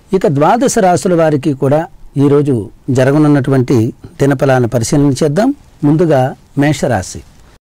ఇక ద్వాదశ రాసుల వారికి కూడా ఈరోజు జరగనున్నటువంటి దినఫలాన్ని పరిశీలన చేద్దాం ముందుగా మేషరాశి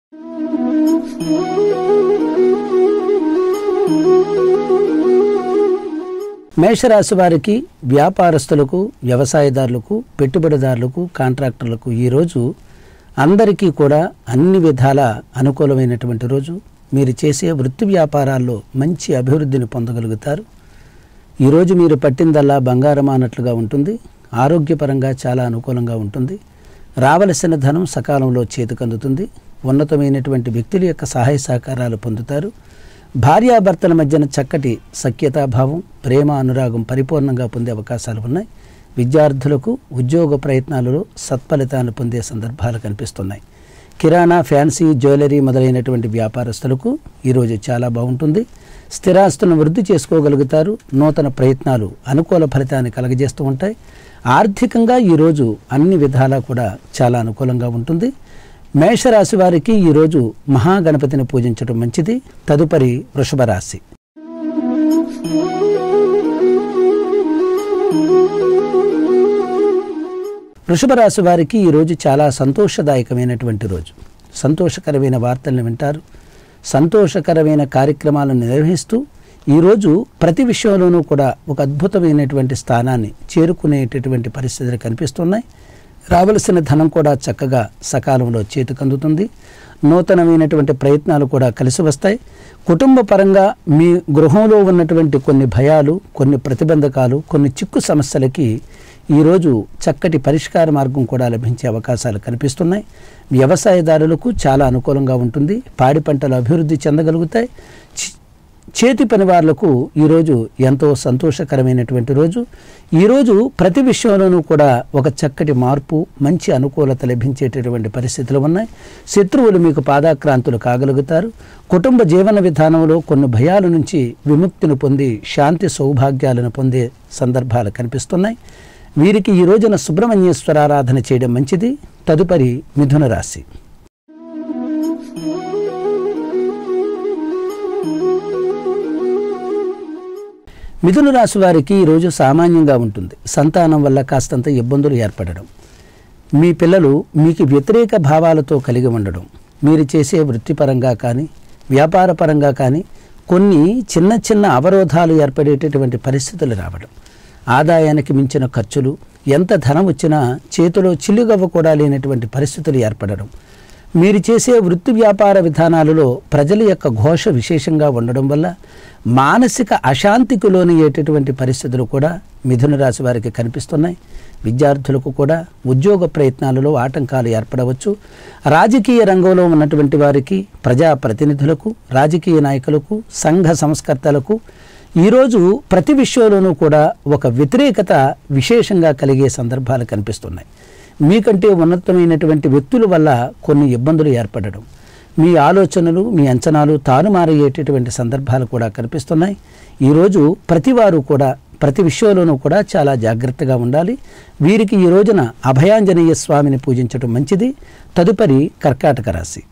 మేషరాశి వారికి వ్యాపారస్తులకు వ్యవసాయదారులకు పెట్టుబడిదారులకు కాంట్రాక్టర్లకు ఈరోజు అందరికీ కూడా అన్ని విధాల అనుకూలమైనటువంటి రోజు మీరు చేసే వృత్తి వ్యాపారాల్లో మంచి అభివృద్ధిని పొందగలుగుతారు ఈరోజు మీరు పట్టిందల్లా బంగారం అన్నట్లుగా ఉంటుంది ఆరోగ్యపరంగా చాలా అనుకూలంగా ఉంటుంది రావలసిన ధనం సకాలంలో చేతికందుతుంది ఉన్నతమైనటువంటి వ్యక్తుల యొక్క సహాయ సహకారాలు పొందుతారు భార్యాభర్తల మధ్యన చక్కటి సఖ్యతాభావం ప్రేమ అనురాగం పరిపూర్ణంగా పొందే అవకాశాలు ఉన్నాయి విద్యార్థులకు ఉద్యోగ ప్రయత్నాలలో సత్ఫలితాన్ని పొందే సందర్భాలు కనిపిస్తున్నాయి కిరాణా ఫ్యాన్సీ జ్యువెలరీ మొదలైనటువంటి వ్యాపారస్తులకు ఈరోజు చాలా బాగుంటుంది స్థిరాస్తులను వృద్ధి చేసుకోగలుగుతారు నూతన ప్రయత్నాలు అనుకూల ఫలితాన్ని కలగజేస్తూ ఉంటాయి ఆర్థికంగా ఈరోజు అన్ని విధాలా కూడా చాలా అనుకూలంగా ఉంటుంది మేషరాశి వారికి ఈరోజు మహాగణపతిని పూజించడం మంచిది తదుపరి వృషభ రాశి వృషభ రాశి వారికి ఈరోజు చాలా సంతోషదాయకమైనటువంటి రోజు సంతోషకరమైన వార్తలను వింటారు సంతోషకరమైన కార్యక్రమాలను నిర్వహిస్తూ ఈరోజు ప్రతి విషయంలోనూ కూడా ఒక అద్భుతమైనటువంటి స్థానాన్ని చేరుకునేటటువంటి పరిస్థితులు కనిపిస్తున్నాయి రావలసిన ధనం కూడా చక్కగా సకాలంలో చేతికందుతుంది నూతనమైనటువంటి ప్రయత్నాలు కూడా కలిసి వస్తాయి కుటుంబ పరంగా మీ గృహంలో ఉన్నటువంటి కొన్ని భయాలు కొన్ని ప్రతిబంధకాలు కొన్ని చిక్కు సమస్యలకి ఈరోజు చక్కటి పరిష్కార మార్గం కూడా లభించే అవకాశాలు కనిపిస్తున్నాయి వ్యవసాయదారులకు చాలా అనుకూలంగా ఉంటుంది పాడి పంటలు అభివృద్ధి చెందగలుగుతాయి చి- చేతి పని వాళ్లకు ఈరోజు ఎంతో సంతోషకరమైనటువంటి రోజు ఈరోజు ప్రతి విషయంలోనూ కూడా ఒక చక్కటి మార్పు మంచి అనుకూలత లభించేటటువంటి పరిస్థితులు ఉన్నాయి శత్రువులు మీకు పాదాక్రాంతులు కాగలుగుతారు కుటుంబ జీవన విధానంలో కొన్ని భయాల నుంచి విముక్తిని పొంది శాంతి సౌభాగ్యాలను పొందే సందర్భాలు కనిపిస్తున్నాయి వీరికి ఈ రోజున సుబ్రహ్మణ్యేశ్వర ఆరాధన చేయడం మంచిది తదుపరి మిథున రాశి మిథున రాశి వారికి ఈరోజు సామాన్యంగా ఉంటుంది సంతానం వల్ల కాస్తంత ఇబ్బందులు ఏర్పడడం మీ పిల్లలు మీకు వ్యతిరేక భావాలతో కలిగి ఉండడం మీరు చేసే వృత్తిపరంగా కానీ వ్యాపారపరంగా కానీ కొన్ని చిన్న చిన్న అవరోధాలు ఏర్పడేటటువంటి పరిస్థితులు రావడం ఆదాయానికి మించిన ఖర్చులు ఎంత ధనం వచ్చినా చేతిలో చిల్లుగవ్వ కూడా లేనటువంటి పరిస్థితులు ఏర్పడడం మీరు చేసే వృత్తి వ్యాపార విధానాలలో ప్రజల యొక్క ఘోష విశేషంగా ఉండడం వల్ల మానసిక అశాంతికి లోనయ్యేటటువంటి పరిస్థితులు కూడా మిథున రాశి వారికి కనిపిస్తున్నాయి విద్యార్థులకు కూడా ఉద్యోగ ప్రయత్నాలలో ఆటంకాలు ఏర్పడవచ్చు రాజకీయ రంగంలో ఉన్నటువంటి వారికి ప్రజాప్రతినిధులకు రాజకీయ నాయకులకు సంఘ సంస్కర్తలకు ఈరోజు ప్రతి విషయంలోనూ కూడా ఒక వ్యతిరేకత విశేషంగా కలిగే సందర్భాలు కనిపిస్తున్నాయి మీకంటే ఉన్నతమైనటువంటి వ్యక్తుల వల్ల కొన్ని ఇబ్బందులు ఏర్పడడం మీ ఆలోచనలు మీ అంచనాలు తారుమారయ్యేటటువంటి సందర్భాలు కూడా కనిపిస్తున్నాయి ఈరోజు ప్రతివారు కూడా ప్రతి విషయంలోనూ కూడా చాలా జాగ్రత్తగా ఉండాలి వీరికి ఈ రోజున అభయాంజనేయ స్వామిని పూజించడం మంచిది తదుపరి కర్కాటక రాశి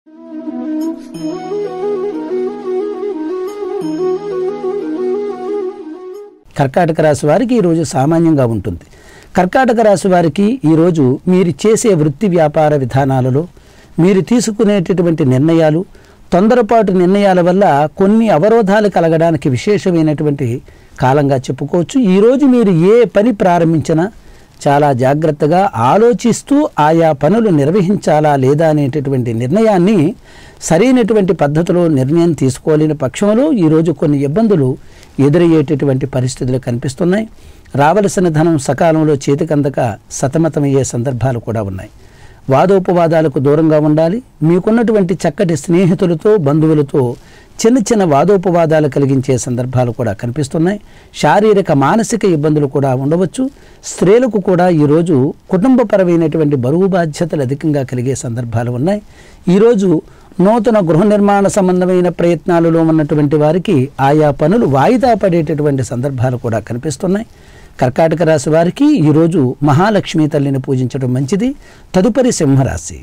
కర్కాటక రాశి వారికి ఈరోజు సామాన్యంగా ఉంటుంది కర్కాటక రాశి వారికి ఈరోజు మీరు చేసే వృత్తి వ్యాపార విధానాలలో మీరు తీసుకునేటటువంటి నిర్ణయాలు తొందరపాటు నిర్ణయాల వల్ల కొన్ని అవరోధాలు కలగడానికి విశేషమైనటువంటి కాలంగా చెప్పుకోవచ్చు ఈరోజు మీరు ఏ పని ప్రారంభించినా చాలా జాగ్రత్తగా ఆలోచిస్తూ ఆయా పనులు నిర్వహించాలా లేదా అనేటటువంటి నిర్ణయాన్ని సరైనటువంటి పద్ధతిలో నిర్ణయం తీసుకోలేని పక్షంలో ఈరోజు కొన్ని ఇబ్బందులు ఎదురయ్యేటటువంటి పరిస్థితులు కనిపిస్తున్నాయి రావలసిన ధనం సకాలంలో చేతికందక సతమతమయ్యే సందర్భాలు కూడా ఉన్నాయి వాదోపవాదాలకు దూరంగా ఉండాలి మీకున్నటువంటి చక్కటి స్నేహితులతో బంధువులతో చిన్న చిన్న వాదోపవాదాలు కలిగించే సందర్భాలు కూడా కనిపిస్తున్నాయి శారీరక మానసిక ఇబ్బందులు కూడా ఉండవచ్చు స్త్రీలకు కూడా ఈరోజు కుటుంబపరమైనటువంటి బరువు బాధ్యతలు అధికంగా కలిగే సందర్భాలు ఉన్నాయి ఈరోజు నూతన గృహ నిర్మాణ సంబంధమైన ప్రయత్నాలలో ఉన్నటువంటి వారికి ఆయా పనులు వాయిదా పడేటటువంటి సందర్భాలు కూడా కనిపిస్తున్నాయి కర్కాటక రాశి వారికి ఈరోజు మహాలక్ష్మి తల్లిని పూజించడం మంచిది తదుపరి సింహరాశి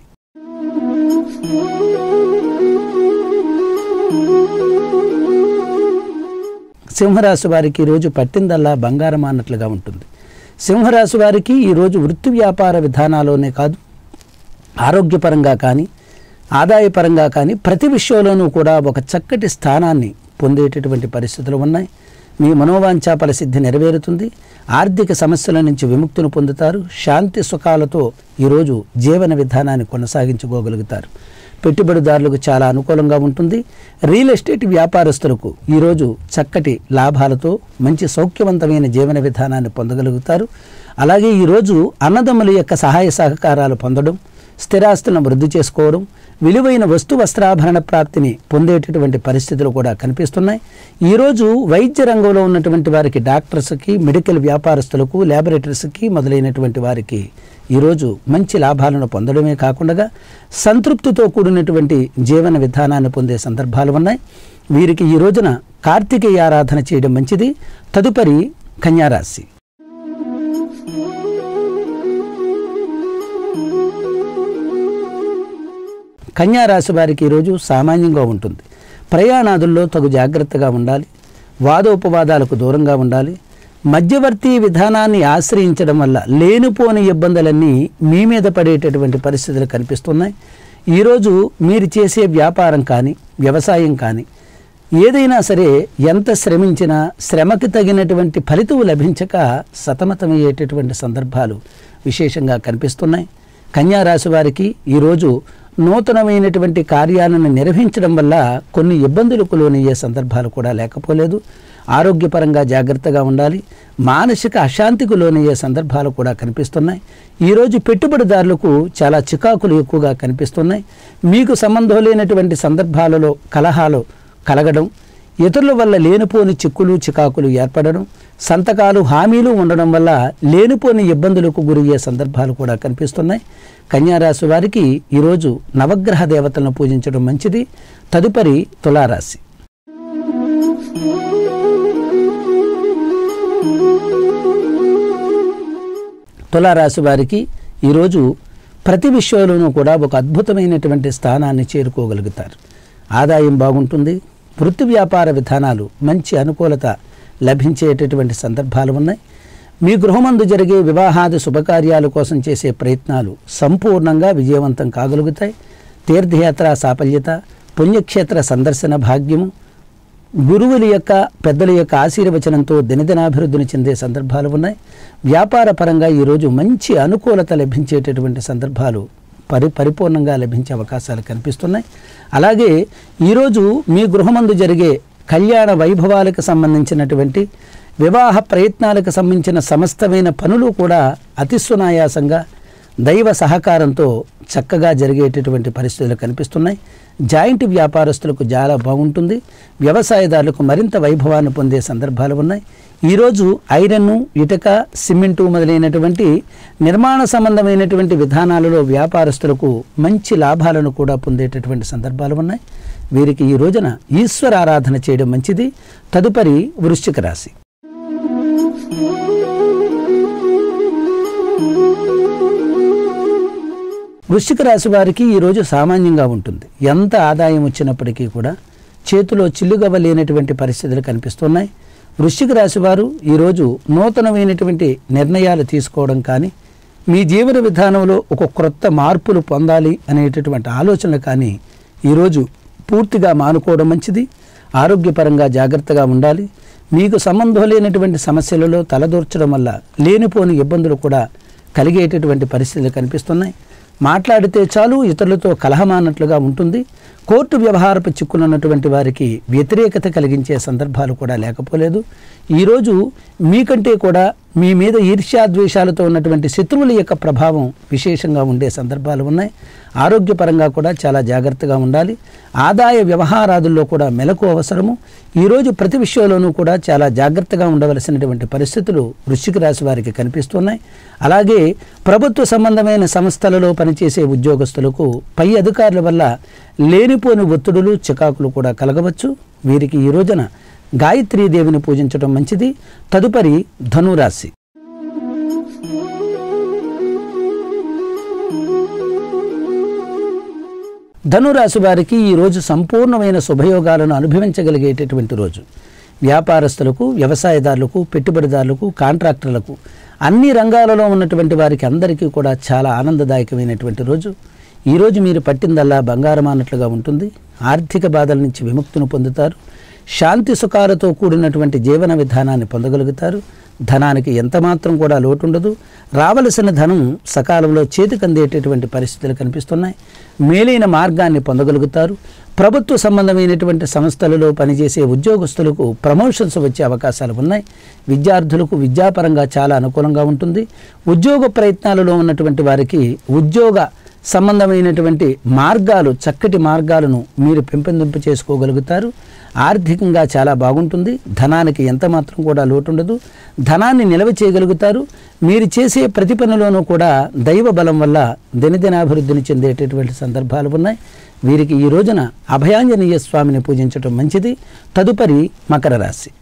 సింహరాశి వారికి ఈరోజు పట్టిందల్లా బంగారం అన్నట్లుగా ఉంటుంది సింహరాశి వారికి ఈరోజు వృత్తి వ్యాపార విధానాల్లోనే కాదు ఆరోగ్యపరంగా కానీ ఆదాయపరంగా కానీ ప్రతి విషయంలోనూ కూడా ఒక చక్కటి స్థానాన్ని పొందేటటువంటి పరిస్థితులు ఉన్నాయి మీ మనోవాంఛా ఫలసిద్ధి నెరవేరుతుంది ఆర్థిక సమస్యల నుంచి విముక్తిని పొందుతారు శాంతి సుఖాలతో ఈరోజు జీవన విధానాన్ని కొనసాగించుకోగలుగుతారు పెట్టుబడిదారులకు చాలా అనుకూలంగా ఉంటుంది రియల్ ఎస్టేట్ వ్యాపారస్తులకు ఈరోజు చక్కటి లాభాలతో మంచి సౌఖ్యవంతమైన జీవన విధానాన్ని పొందగలుగుతారు అలాగే ఈరోజు అన్నదమ్ముల యొక్క సహాయ సహకారాలు పొందడం స్థిరాస్తులను వృద్ధి చేసుకోవడం విలువైన వస్తు వస్త్రాభరణ ప్రాప్తిని పొందేటటువంటి పరిస్థితులు కూడా కనిపిస్తున్నాయి ఈరోజు వైద్య రంగంలో ఉన్నటువంటి వారికి డాక్టర్స్కి మెడికల్ వ్యాపారస్తులకు ల్యాబొరేటరీస్కి మొదలైనటువంటి వారికి ఈరోజు మంచి లాభాలను పొందడమే కాకుండా సంతృప్తితో కూడినటువంటి జీవన విధానాన్ని పొందే సందర్భాలు ఉన్నాయి వీరికి ఈ రోజున కార్తికేయ ఆరాధన చేయడం మంచిది తదుపరి కన్యారాశి కన్యా రాశి వారికి ఈరోజు సామాన్యంగా ఉంటుంది ప్రయాణాదుల్లో తగు జాగ్రత్తగా ఉండాలి వాదోపవాదాలకు దూరంగా ఉండాలి మధ్యవర్తి విధానాన్ని ఆశ్రయించడం వల్ల లేనిపోని ఇబ్బందులన్నీ మీ మీద పడేటటువంటి పరిస్థితులు కనిపిస్తున్నాయి ఈరోజు మీరు చేసే వ్యాపారం కానీ వ్యవసాయం కానీ ఏదైనా సరే ఎంత శ్రమించినా శ్రమకి తగినటువంటి ఫలితం లభించక సతమతమయ్యేటటువంటి సందర్భాలు విశేషంగా కనిపిస్తున్నాయి కన్యా రాశి వారికి ఈరోజు నూతనమైనటువంటి కార్యాలను నిర్వహించడం వల్ల కొన్ని ఇబ్బందులకు లోనయ్యే సందర్భాలు కూడా లేకపోలేదు ఆరోగ్యపరంగా జాగ్రత్తగా ఉండాలి మానసిక అశాంతికి లోనయ్యే సందర్భాలు కూడా కనిపిస్తున్నాయి ఈరోజు పెట్టుబడిదారులకు చాలా చికాకులు ఎక్కువగా కనిపిస్తున్నాయి మీకు సంబంధం లేనటువంటి సందర్భాలలో కలహాలు కలగడం ఇతరుల వల్ల లేనిపోని చిక్కులు చికాకులు ఏర్పడడం సంతకాలు హామీలు ఉండడం వల్ల లేనిపోని ఇబ్బందులకు గురయ్యే సందర్భాలు కూడా కనిపిస్తున్నాయి కన్యారాశి వారికి ఈరోజు నవగ్రహ దేవతలను పూజించడం మంచిది తదుపరి తులారాశి తులారాశి వారికి ఈరోజు ప్రతి విషయంలోనూ కూడా ఒక అద్భుతమైనటువంటి స్థానాన్ని చేరుకోగలుగుతారు ఆదాయం బాగుంటుంది వృత్తి వ్యాపార విధానాలు మంచి అనుకూలత లభించేటటువంటి సందర్భాలు ఉన్నాయి మీ గృహమందు జరిగే వివాహాది శుభకార్యాల కోసం చేసే ప్రయత్నాలు సంపూర్ణంగా విజయవంతం కాగలుగుతాయి తీర్థయాత్ర సాఫల్యత పుణ్యక్షేత్ర సందర్శన భాగ్యము గురువుల యొక్క పెద్దల యొక్క ఆశీర్వచనంతో దినదినాభివృద్ధిని చెందే సందర్భాలు ఉన్నాయి వ్యాపార పరంగా ఈరోజు మంచి అనుకూలత లభించేటటువంటి సందర్భాలు పరి పరిపూర్ణంగా లభించే అవకాశాలు కనిపిస్తున్నాయి అలాగే ఈరోజు మీ గృహమందు జరిగే కళ్యాణ వైభవాలకు సంబంధించినటువంటి వివాహ ప్రయత్నాలకు సంబంధించిన సమస్తమైన పనులు కూడా అతి సునాయాసంగా దైవ సహకారంతో చక్కగా జరిగేటటువంటి పరిస్థితులు కనిపిస్తున్నాయి జాయింట్ వ్యాపారస్తులకు చాలా బాగుంటుంది వ్యవసాయదారులకు మరింత వైభవాన్ని పొందే సందర్భాలు ఉన్నాయి ఈరోజు ఐరన్ను ఇటుక సిమెంటు మొదలైనటువంటి నిర్మాణ సంబంధమైనటువంటి విధానాలలో వ్యాపారస్తులకు మంచి లాభాలను కూడా పొందేటటువంటి సందర్భాలు ఉన్నాయి వీరికి ఈ రోజున ఈశ్వర ఆరాధన చేయడం మంచిది తదుపరి వృశ్చిక రాశి వృశ్చిక రాశి వారికి ఈరోజు సామాన్యంగా ఉంటుంది ఎంత ఆదాయం వచ్చినప్పటికీ కూడా చేతిలో చిల్లుగవ్వ లేనటువంటి పరిస్థితులు కనిపిస్తున్నాయి వృశ్చిక రాశి వారు ఈరోజు నూతనమైనటువంటి నిర్ణయాలు తీసుకోవడం కానీ మీ జీవన విధానంలో ఒక క్రొత్త మార్పులు పొందాలి అనేటటువంటి ఆలోచనలు కానీ ఈరోజు పూర్తిగా మానుకోవడం మంచిది ఆరోగ్యపరంగా జాగ్రత్తగా ఉండాలి మీకు సంబంధం లేనటువంటి సమస్యలలో తలదూర్చడం వల్ల లేనిపోని ఇబ్బందులు కూడా కలిగేటటువంటి పరిస్థితులు కనిపిస్తున్నాయి మాట్లాడితే చాలు ఇతరులతో కలహమానట్లుగా ఉంటుంది కోర్టు వ్యవహారపు చిక్కులున్నటువంటి వారికి వ్యతిరేకత కలిగించే సందర్భాలు కూడా లేకపోలేదు ఈరోజు మీకంటే కూడా మీ మీద ఈర్ష్యాద్వేషాలతో ఉన్నటువంటి శత్రువుల యొక్క ప్రభావం విశేషంగా ఉండే సందర్భాలు ఉన్నాయి ఆరోగ్యపరంగా కూడా చాలా జాగ్రత్తగా ఉండాలి ఆదాయ వ్యవహారాదుల్లో కూడా మెలకు అవసరము ఈరోజు ప్రతి విషయంలోనూ కూడా చాలా జాగ్రత్తగా ఉండవలసినటువంటి పరిస్థితులు వృశ్చిక రాశి వారికి కనిపిస్తున్నాయి అలాగే ప్రభుత్వ సంబంధమైన సంస్థలలో పనిచేసే ఉద్యోగస్తులకు పై అధికారుల వల్ల లేనిపోని ఒత్తిడులు చికాకులు కూడా కలగవచ్చు వీరికి ఈ రోజున గాయత్రీదేవిని పూజించడం మంచిది తదుపరి ధనురాశి ధనురాశి వారికి ఈ రోజు సంపూర్ణమైన శుభయోగాలను అనుభవించగలిగేటటువంటి రోజు వ్యాపారస్తులకు వ్యవసాయదారులకు పెట్టుబడిదారులకు కాంట్రాక్టర్లకు అన్ని రంగాలలో ఉన్నటువంటి వారికి అందరికీ కూడా చాలా ఆనందదాయకమైనటువంటి రోజు ఈరోజు మీరు పట్టిందల్లా బంగారం అన్నట్లుగా ఉంటుంది ఆర్థిక బాధల నుంచి విముక్తిని పొందుతారు శాంతి సుఖాలతో కూడినటువంటి జీవన విధానాన్ని పొందగలుగుతారు ధనానికి ఎంతమాత్రం కూడా లోటు ఉండదు రావలసిన ధనం సకాలంలో చేతికి అందేటటువంటి పరిస్థితులు కనిపిస్తున్నాయి మేలైన మార్గాన్ని పొందగలుగుతారు ప్రభుత్వ సంబంధమైనటువంటి సంస్థలలో పనిచేసే ఉద్యోగస్తులకు ప్రమోషన్స్ వచ్చే అవకాశాలు ఉన్నాయి విద్యార్థులకు విద్యాపరంగా చాలా అనుకూలంగా ఉంటుంది ఉద్యోగ ప్రయత్నాలలో ఉన్నటువంటి వారికి ఉద్యోగ సంబంధమైనటువంటి మార్గాలు చక్కటి మార్గాలను మీరు పెంపొందింపు చేసుకోగలుగుతారు ఆర్థికంగా చాలా బాగుంటుంది ధనానికి ఎంత మాత్రం కూడా లోటుండదు ధనాన్ని నిల్వ చేయగలుగుతారు మీరు చేసే ప్రతి పనిలోనూ కూడా దైవ బలం వల్ల దినదినాభివృద్ధిని చెందేటటువంటి సందర్భాలు ఉన్నాయి వీరికి ఈ రోజున అభయాంజనేయ స్వామిని పూజించడం మంచిది తదుపరి మకర రాశి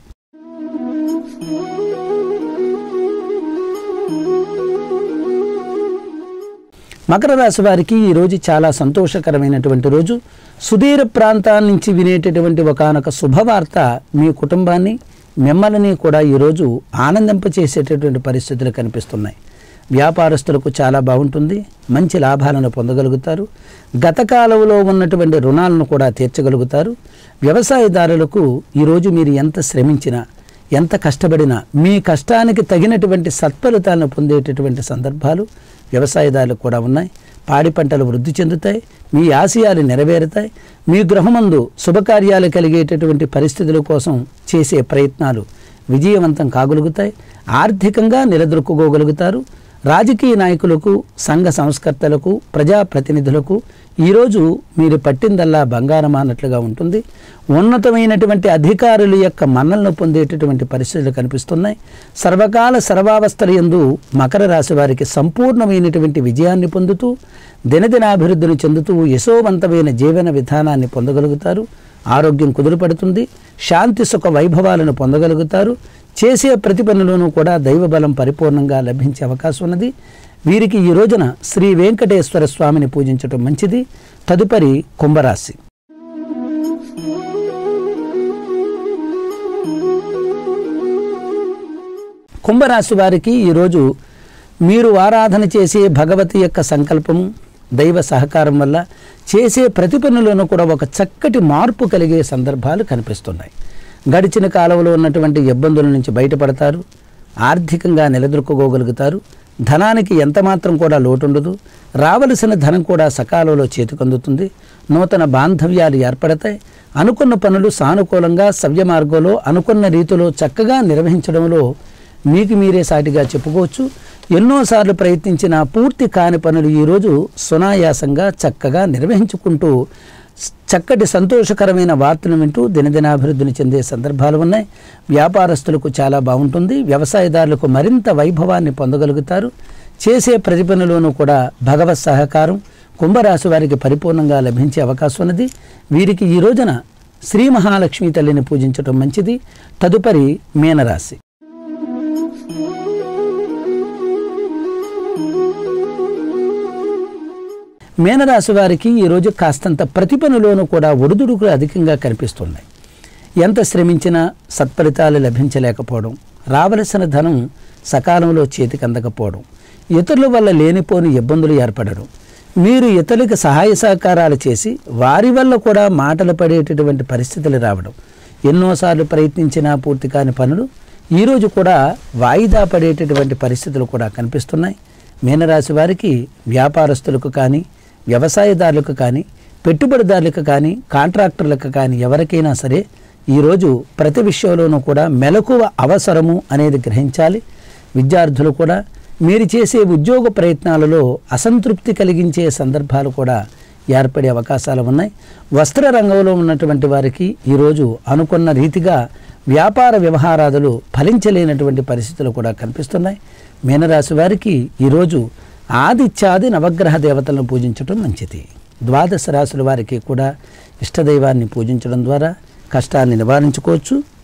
మకర రాశి వారికి ఈ రోజు చాలా సంతోషకరమైనటువంటి రోజు సుదూర ప్రాంతాల నుంచి వినేటటువంటి ఒకనొక శుభవార్త మీ కుటుంబాన్ని మిమ్మల్ని కూడా ఈరోజు ఆనందింపచేసేటటువంటి పరిస్థితులు కనిపిస్తున్నాయి వ్యాపారస్తులకు చాలా బాగుంటుంది మంచి లాభాలను పొందగలుగుతారు గత కాలంలో ఉన్నటువంటి రుణాలను కూడా తీర్చగలుగుతారు వ్యవసాయదారులకు ఈరోజు మీరు ఎంత శ్రమించినా ఎంత కష్టపడినా మీ కష్టానికి తగినటువంటి సత్ఫలితాలను పొందేటటువంటి సందర్భాలు వ్యవసాయదారులకు కూడా ఉన్నాయి పాడి పంటలు వృద్ధి చెందుతాయి మీ ఆశయాలు నెరవేరుతాయి మీ గృహమందు శుభకార్యాలు కలిగేటటువంటి పరిస్థితుల కోసం చేసే ప్రయత్నాలు విజయవంతం కాగలుగుతాయి ఆర్థికంగా నిలదొక్కుకోగలుగుతారు రాజకీయ నాయకులకు సంఘ సంస్కర్తలకు ప్రజాప్రతినిధులకు ఈరోజు మీరు పట్టిందల్లా బంగారం అన్నట్లుగా ఉంటుంది ఉన్నతమైనటువంటి అధికారుల యొక్క మన్నలను పొందేటటువంటి పరిస్థితులు కనిపిస్తున్నాయి సర్వకాల సర్వావస్థల యందు మకర రాశి వారికి సంపూర్ణమైనటువంటి విజయాన్ని పొందుతూ దినదినాభివృద్ధిని చెందుతూ యశోవంతమైన జీవన విధానాన్ని పొందగలుగుతారు ఆరోగ్యం కుదురుపడుతుంది శాంతి సుఖ వైభవాలను పొందగలుగుతారు చేసే ప్రతి పనిలోనూ కూడా దైవబలం పరిపూర్ణంగా లభించే అవకాశం ఉన్నది వీరికి ఈ రోజున శ్రీ వెంకటేశ్వర స్వామిని పూజించటం మంచిది తదుపరి కుంభరాశి కుంభరాశి వారికి ఈరోజు మీరు ఆరాధన చేసే భగవతి యొక్క సంకల్పము దైవ సహకారం వల్ల చేసే ప్రతి పనులను కూడా ఒక చక్కటి మార్పు కలిగే సందర్భాలు కనిపిస్తున్నాయి గడిచిన కాలంలో ఉన్నటువంటి ఇబ్బందుల నుంచి బయటపడతారు ఆర్థికంగా నిలదొక్కుకోగలుగుతారు ధనానికి ఎంతమాత్రం కూడా లోటుండదు రావలసిన ధనం కూడా సకాలంలో చేతికందుతుంది నూతన బాంధవ్యాలు ఏర్పడతాయి అనుకున్న పనులు సానుకూలంగా సవ్య మార్గంలో అనుకున్న రీతిలో చక్కగా నిర్వహించడంలో మీకు మీరే సాటిగా చెప్పుకోవచ్చు ఎన్నోసార్లు ప్రయత్నించిన పూర్తి కాని పనులు ఈరోజు సునాయాసంగా చక్కగా నిర్వహించుకుంటూ చక్కటి సంతోషకరమైన వార్తను వింటూ దినదినాభివృద్ధిని చెందే సందర్భాలు ఉన్నాయి వ్యాపారస్తులకు చాలా బాగుంటుంది వ్యవసాయదారులకు మరింత వైభవాన్ని పొందగలుగుతారు చేసే ప్రతి పనిలోనూ కూడా భగవత్ సహకారం కుంభరాశి వారికి పరిపూర్ణంగా లభించే అవకాశం ఉన్నది వీరికి ఈ రోజున శ్రీ మహాలక్ష్మి తల్లిని పూజించడం మంచిది తదుపరి మీనరాశి మీనరాశి వారికి ఈరోజు కాస్తంత ప్రతి పనిలోనూ కూడా ఒడిదుడుకులు అధికంగా కనిపిస్తున్నాయి ఎంత శ్రమించినా సత్ఫలితాలు లభించలేకపోవడం రావలసిన ధనం సకాలంలో చేతికి అందకపోవడం ఇతరుల వల్ల లేనిపోని ఇబ్బందులు ఏర్పడడం మీరు ఇతరులకు సహాయ సహకారాలు చేసి వారి వల్ల కూడా మాటలు పడేటటువంటి పరిస్థితులు రావడం ఎన్నోసార్లు ప్రయత్నించినా పూర్తి కాని పనులు ఈరోజు కూడా వాయిదా పడేటటువంటి పరిస్థితులు కూడా కనిపిస్తున్నాయి మీనరాశి వారికి వ్యాపారస్తులకు కానీ వ్యవసాయదారులకు కానీ పెట్టుబడిదారులకు కానీ కాంట్రాక్టర్లకు కానీ ఎవరికైనా సరే ఈరోజు ప్రతి విషయంలోనూ కూడా మెలకువ అవసరము అనేది గ్రహించాలి విద్యార్థులు కూడా మీరు చేసే ఉద్యోగ ప్రయత్నాలలో అసంతృప్తి కలిగించే సందర్భాలు కూడా ఏర్పడే అవకాశాలు ఉన్నాయి వస్త్ర రంగంలో ఉన్నటువంటి వారికి ఈరోజు అనుకున్న రీతిగా వ్యాపార వ్యవహారాదులు ఫలించలేనటువంటి పరిస్థితులు కూడా కనిపిస్తున్నాయి మీనరాశి వారికి ఈరోజు ఆదిత్యాది నవగ్రహ దేవతలను పూజించడం మంచిది ద్వాదశ రాశుల వారికి కూడా ఇష్టదైవాన్ని పూజించడం ద్వారా కష్టాన్ని నివారించుకోవచ్చు